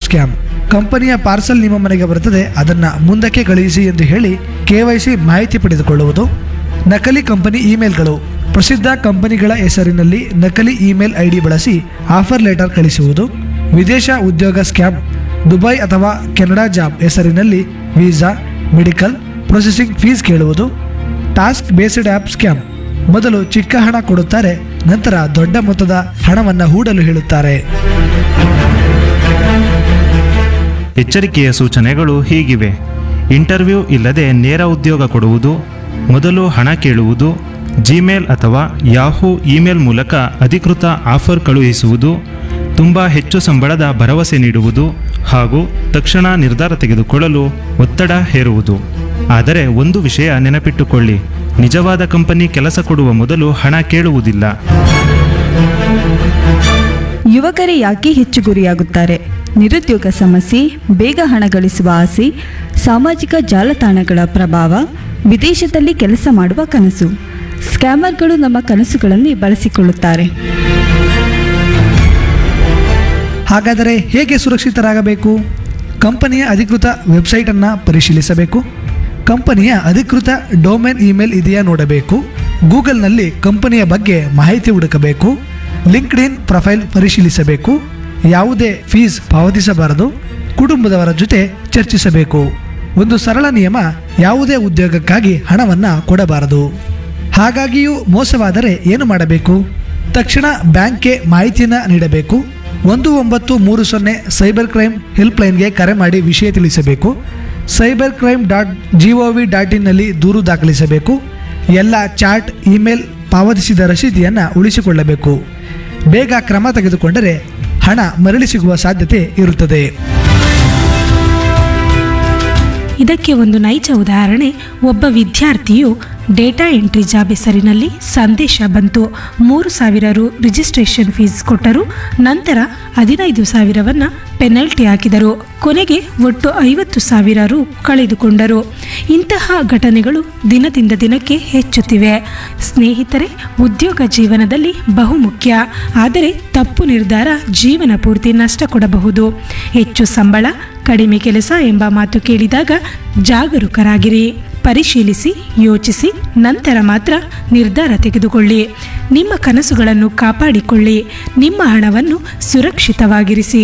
scam ಕಂಪನಿಯ parcel ನಿಮ್ಮ ಮನೆಗೆ ಬರುತ್ತದೆ ಅದನ್ನು ಮುಂದಕ್ಕೆ ಕಳುಹಿಸಿ ಎಂದು ಹೇಳಿ ಕೆ ಮಾಹಿತಿ ಪಡೆದುಕೊಳ್ಳುವುದು ನಕಲಿ ಕಂಪನಿ ಇಮೇಲ್ಗಳು ಪ್ರಸಿದ್ಧ ಕಂಪನಿಗಳ ಹೆಸರಿನಲ್ಲಿ ನಕಲಿ ಇಮೇಲ್ ಐ ಡಿ ಬಳಸಿ ಆಫರ್ ಲೆಟರ್ ಕಳಿಸುವುದು ವಿದೇಶ ಉದ್ಯೋಗ ಸ್ಕ್ಯಾಮ್ ದುಬೈ ಅಥವಾ ಕೆನಡಾ ಜಾಬ್ ಹೆಸರಿನಲ್ಲಿ ವೀಸಾ ಮೆಡಿಕಲ್ ಪ್ರೊಸೆಸಿಂಗ್ ಫೀಸ್ ಕೇಳುವುದು ಟಾಸ್ಕ್ ಬೇಸ್ಡ್ ಆ್ಯಪ್ ಸ್ಕ್ಯಾಮ್ ಮೊದಲು ಚಿಕ್ಕ ಹಣ ಕೊಡುತ್ತಾರೆ ನಂತರ ದೊಡ್ಡ ಮೊತ್ತದ ಹಣವನ್ನು ಹೂಡಲು ಹೇಳುತ್ತಾರೆ ಎಚ್ಚರಿಕೆಯ ಸೂಚನೆಗಳು ಹೀಗಿವೆ ಇಂಟರ್ವ್ಯೂ ಇಲ್ಲದೆ ನೇರ ಉದ್ಯೋಗ ಕೊಡುವುದು ಮೊದಲು ಹಣ ಕೇಳುವುದು ಜಿಮೇಲ್ ಅಥವಾ ಯಾಹೂ ಇಮೇಲ್ ಮೂಲಕ ಅಧಿಕೃತ ಆಫರ್ ಕಳುಹಿಸುವುದು ತುಂಬ ಹೆಚ್ಚು ಸಂಬಳದ ಭರವಸೆ ನೀಡುವುದು ಹಾಗೂ ತಕ್ಷಣ ನಿರ್ಧಾರ ತೆಗೆದುಕೊಳ್ಳಲು ಒತ್ತಡ ಹೇರುವುದು ಆದರೆ ಒಂದು ವಿಷಯ ನೆನಪಿಟ್ಟುಕೊಳ್ಳಿ ನಿಜವಾದ ಕಂಪನಿ ಕೆಲಸ ಕೊಡುವ ಮೊದಲು ಹಣ ಕೇಳುವುದಿಲ್ಲ ಯುವಕರೇ ಯಾಕೆ ಹೆಚ್ಚು ಗುರಿಯಾಗುತ್ತಾರೆ ನಿರುದ್ಯೋಗ ಸಮಸ್ಯೆ ಬೇಗ ಹಣ ಗಳಿಸುವ ಆಸೆ ಸಾಮಾಜಿಕ ಜಾಲತಾಣಗಳ ಪ್ರಭಾವ ವಿದೇಶದಲ್ಲಿ ಕೆಲಸ ಮಾಡುವ ಕನಸು ಸ್ಕ್ಯಾಮರ್ಗಳು ನಮ್ಮ ಕನಸುಗಳನ್ನು ಬಳಸಿಕೊಳ್ಳುತ್ತಾರೆ ಹಾಗಾದರೆ ಹೇಗೆ ಸುರಕ್ಷಿತರಾಗಬೇಕು ಕಂಪನಿಯ ಅಧಿಕೃತ ವೆಬ್ಸೈಟನ್ನು ಪರಿಶೀಲಿಸಬೇಕು ಕಂಪನಿಯ ಅಧಿಕೃತ ಡೊಮೇನ್ ಇಮೇಲ್ ಇದೆಯಾ ನೋಡಬೇಕು ಗೂಗಲ್ನಲ್ಲಿ ಕಂಪನಿಯ ಬಗ್ಗೆ ಮಾಹಿತಿ ಹುಡುಕಬೇಕು ಲಿಂಕ್ಡ್ ಇನ್ ಪ್ರೊಫೈಲ್ ಪರಿಶೀಲಿಸಬೇಕು ಯಾವುದೇ ಫೀಸ್ ಪಾವತಿಸಬಾರದು ಕುಟುಂಬದವರ ಜೊತೆ ಚರ್ಚಿಸಬೇಕು ಒಂದು ಸರಳ ನಿಯಮ ಯಾವುದೇ ಉದ್ಯೋಗಕ್ಕಾಗಿ ಹಣವನ್ನು ಕೊಡಬಾರದು ಹಾಗಾಗಿಯೂ ಮೋಸವಾದರೆ ಏನು ಮಾಡಬೇಕು ತಕ್ಷಣ ಬ್ಯಾಂಕ್ಗೆ ಮಾಹಿತಿಯನ್ನು ನೀಡಬೇಕು ಒಂದು ಒಂಬತ್ತು ಮೂರು ಸೊನ್ನೆ ಸೈಬರ್ ಕ್ರೈಮ್ ಹೆಲ್ಪ್ಲೈನ್ಗೆ ಕರೆ ಮಾಡಿ ವಿಷಯ ತಿಳಿಸಬೇಕು cyber crime dot G O V dot ಇನ್ನಲ್ಲಿ ದೂರು ದಾಖಲಿಸಬೇಕು ಎಲ್ಲ ಚಾಟ್ ಇಮೇಲ್ ಪಾವತಿಸಿದ ರಸೀದಿಯನ್ನು ಉಳಿಸಿಕೊಳ್ಳಬೇಕು ಬೇಗ ಕ್ರಮ ತೆಗೆದುಕೊಂಡರೆ ಹಣ ಮರಳಿ ಸಿಗುವ ಸಾಧ್ಯತೆ ಇರುತ್ತದೆ ಇದಕ್ಕೆ ಒಂದು ನೈಜ ಉದಾಹರಣೆ ಒಬ್ಬ ವಿದ್ಯಾರ್ಥಿಯು ಡೇಟಾ ಎಂಟ್ರಿ ಜಾಬ್ ಹೆಸರಿನಲ್ಲಿ ಸಂದೇಶ ಬಂತು ಮೂರು ಸಾವಿರ ರು ರಿಜಿಸ್ಟ್ರೇಷನ್ ಫೀಸ್ ಕೊಟ್ಟರು ನಂತರ ಹದಿನೈದು ಸಾವಿರವನ್ನ ಪೆನಲ್ಟಿ ಹಾಕಿದರು ಕೊನೆಗೆ ಒಟ್ಟು ಐವತ್ತು ಸಾವಿರ ರು ಕಳೆದುಕೊಂಡರು ಇಂತಹ ಘಟನೆಗಳು ದಿನದಿಂದ ದಿನಕ್ಕೆ ಹೆಚ್ಚುತ್ತಿವೆ ಸ್ನೇಹಿತರೆ ಉದ್ಯೋಗ ಜೀವನದಲ್ಲಿ ಬಹುಮುಖ್ಯ ಆದರೆ ತಪ್ಪು ನಿರ್ಧಾರ ಜೀವನ ಪೂರ್ತಿ ನಷ್ಟ ಕೊಡಬಹುದು ಹೆಚ್ಚು ಸಂಬಳ ಕಡಿಮೆ ಕೆಲಸ ಎಂಬ ಮಾತು ಕೇಳಿದಾಗ ಜಾಗರೂಕರಾಗಿರಿ ಪರಿಶೀಲಿಸಿ ಯೋಚಿಸಿ ನಂತರ ಮಾತ್ರ ನಿರ್ಧಾರ ತೆಗೆದುಕೊಳ್ಳಿ ನಿಮ್ಮ ಕನಸುಗಳನ್ನು ಕಾಪಾಡಿಕೊಳ್ಳಿ ನಿಮ್ಮ ಹಣವನ್ನು ಸುರಕ್ಷಿತವಾಗಿರಿಸಿ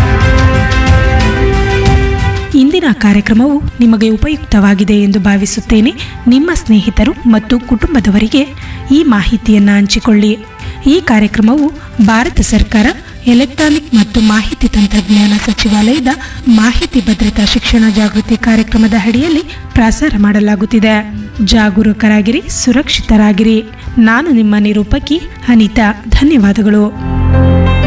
ಇಂದಿನ ಕಾರ್ಯಕ್ರಮವು ನಿಮಗೆ ಉಪಯುಕ್ತವಾಗಿದೆ ಎಂದು ಭಾವಿಸುತ್ತೇನೆ ನಿಮ್ಮ ಸ್ನೇಹಿತರು ಮತ್ತು ಕುಟುಂಬದವರಿಗೆ ಈ ಮಾಹಿತಿಯನ್ನು ಹಂಚಿಕೊಳ್ಳಿ ಈ ಕಾರ್ಯಕ್ರಮವು ಭಾರತ ಸರ್ಕಾರ ಎಲೆಕ್ಟ್ರಾನಿಕ್ ಮತ್ತು ಮಾಹಿತಿ ತಂತ್ರಜ್ಞಾನ ಸಚಿವಾಲಯದ ಮಾಹಿತಿ ಭದ್ರತಾ ಶಿಕ್ಷಣ ಜಾಗೃತಿ ಕಾರ್ಯಕ್ರಮದ ಅಡಿಯಲ್ಲಿ ಪ್ರಸಾರ ಮಾಡಲಾಗುತ್ತಿದೆ ಜಾಗರೂಕರಾಗಿರಿ ಸುರಕ್ಷಿತರಾಗಿರಿ ನಾನು ನಿಮ್ಮ ನಿರೂಪಕಿ ಅನಿತಾ ಧನ್ಯವಾದಗಳು